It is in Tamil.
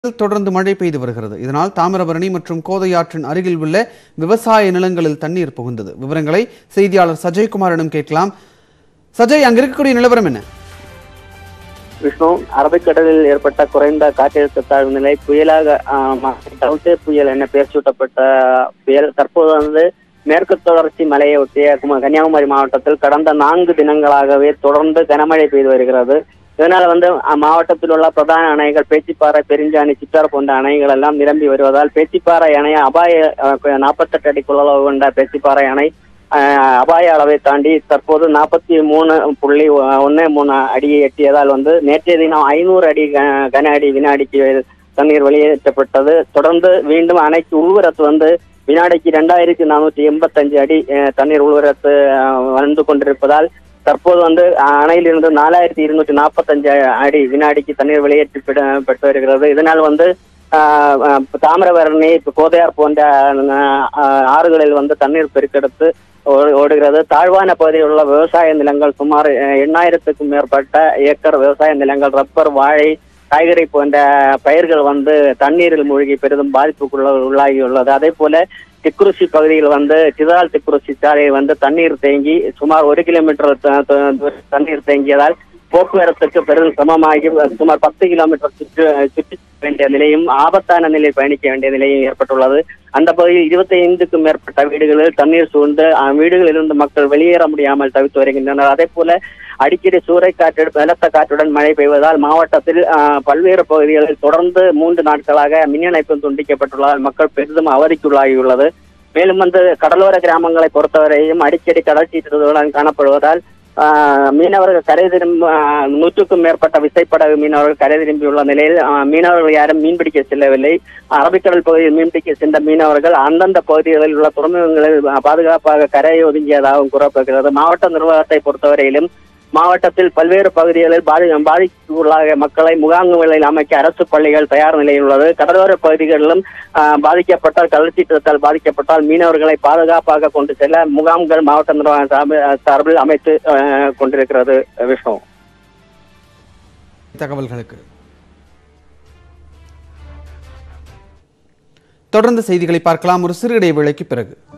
தொடர்ந்து மழை பெய்து வருகிறது இதனால் தாமிரபரணி மற்றும் கோதையாற்றின் அருகில் உள்ள விவசாய நிலங்களில் தண்ணீர் புகுந்தது விவரங்களை செய்தியாளர் சஜய்குமாரிடம் கேட்கலாம் சஜய் அங்க இருக்கக்கூடிய நிலவரம் என்ன விஷ்ணு அரபிக்கடலில் ஏற்பட்ட குறைந்த காற்றழுத்த தாழ்வு நிலை புயலாக ஆஹ், மாறி டவுட்டே புயல் என பெயர் சூட்டப்பட்ட புயல் தற்போது வந்து மேற்கு தொடர்ச்சி மலையை ஒட்டிய கும- கன்னியாகுமரி மாவட்டத்தில் கடந்த நான்கு தினங்களாகவே தொடர்ந்து கனமழை பெய்து வருகிறது இதனால் வந்து அம்மாவட்டத்தில் உள்ள பிரதான அணைகள் பேச்சிப்பாறை பெருஞ்சாணி சித்தாறு போன்ற அணைகள் எல்லாம் நிரம்பி வருவதால் பேச்சிப்பாறை அணை அபாய நாற்பத்தெட்டு அடி கொள்ளளவு கொண்ட பேச்சிப்பாறை அணை ஆஹ், அபாய அளவை தாண்டி தற்போது நாற்பத்தி மூணு புள்ளி ஒன்று மூணு அடியை எட்டியதால் வந்து நேற்றைய தினம் ஐநூறு அடி க- கன அடி வினாடிக்கு தண்ணீர் வெளியேற்றப்பட்டது தொடர்ந்து மீண்டும் அணைக்கு உள்வரத்து வந்து வினாடிக்கு ரெண்டாயிரத்தி நானூற்றி எண்பத்தஞ்சு அடி அஹ், தண்ணீர் உள்வரத்து அஹ், வந்து கொண்டிருப்பதால் தற்போது வந்து அஹ், அணையிலிருந்து நாலாயிரத்தி இருநூற்றி நாற்பத்தஞ்சு அடி வினாடிக்கு தண்ணீர் வெளியேற்றி பெற- பெற்று வருகிறது இதனால் வந்து ஆஹ், அஹ், தாமிரபரணி இப்ப கோதையார் போன்ற அஹ், ஆறுகளில் வந்து தண்ணீர் பெருக்கெடுத்து ஓ- ஓடுகிறது தாழ்வான பகுதியில் உள்ள விவசாய நிலங்கள் சுமார் அஹ், எண்ணாயிரத்துக்கும் மேற்பட்ட ஏக்கர் விவசாய நிலங்கள் ரப்பர் வாழை காய்கறி போன்ற பயிர்கள் வந்து தண்ணீரில் மூழ்கி பெரிதும் பாதிப்புக்குள்ள உள்ளாகியுள்ளது அதே போல திக்குறிச்சி பகுதியில் வந்து சிதால் திக்குறிச்சி சாலையில் வந்து தண்ணீர் தேங்கி சுமார் ஒரு கிலோமீட்டர் த- த- தூரம் தண்ணீர் தேங்கியதால் போக்குவரத்துக்கு பெரிதும் சிரமமாகி சுமார் பத்து கிலோமீட்டர் சுற்று சுற்றி வேண்டிய நிலையும் ஆபத்தான நிலையில் பயணிக்க வேண்டிய நிலையும் ஏற்பட்டுள்ளது அந்த பகுதியில் இருபத்தி ஐந்துக்கும் மேற்பட்ட வீடுகளில் தண்ணீர் சூழ்ந்து அஹ், வீடுகளில் இருந்து மக்கள் வெளியேற முடியாமல் தவித்து வருகின்றனர் அதே போல அடிக்கடி சூறைக்காற்று பலத்த காற்றுடன் மழை பெய்வதால் மாவட்டத்தில் அஹ், பல்வேறு பகுதிகளில் தொடர்ந்து மூன்று நாட்களாக மின் இணைப்பு துண்டிக்கப்பட்டுள்ளதால் மக்கள் பெரிதும் அவதிக்குள்ளாகியுள்ளது மேலும் வந்து கடலோர கிராமங்களை பொறுத்தவரையும் அடிக்கடி கடல் சீற்றுடன் காணப்படுவதால் ஆஹ், மீனவர்கள் கரை திரும்ப ஆஹ், நூற்றுக்கும் மேற்பட்ட விசைப்படகு மீனவர்கள் கரை திரும்பியுள்ள நிலையில் ஆஹ், மீனவர்கள் யாரும் மீன்பிடிக்க செல்லவில்லை அரபிக்கடல் பகுதியில் மீன்பிடிக்க சென்ற மீனவர்கள் அந்தந்த பகுதிகளில் உள்ள துறைமுகங்களில் பாதுகாப்பாக கரையை ஒதுங்கியதாகவும் கூறப்படுகிறது மாவட்ட நிர்வாகத்தை பொறுத்தவரையிலும் மாவட்டத்தில் பல்வேறு பகுதிகளில் பாதி பாதிப்புள்ளாக மக்களை முகாம்களில் அமைக்க அரசு பள்ளிகள் தயார் நிலையில் உள்ளது கடலோர பகுதிகளிலும் ஆஹ், பாதிக்கப்பட்டால் கள்ளச்சீற்றத்தால் பாதிக்கப்பட்டால் மீனவர்களை பாதுகாப்பாக கொண்டு செல்ல முகாம்கள் மாவட்ட நிர்வாக சார்பு- சார்பில் அமைத்து ஆஹ், கொண்டிருக்கிறது விஷ்ணு தகவல்களுக்கு தொடர்ந்து செய்திகளை பார்க்கலாம் ஒரு சிறு இடைவேளைக்கு பிறகு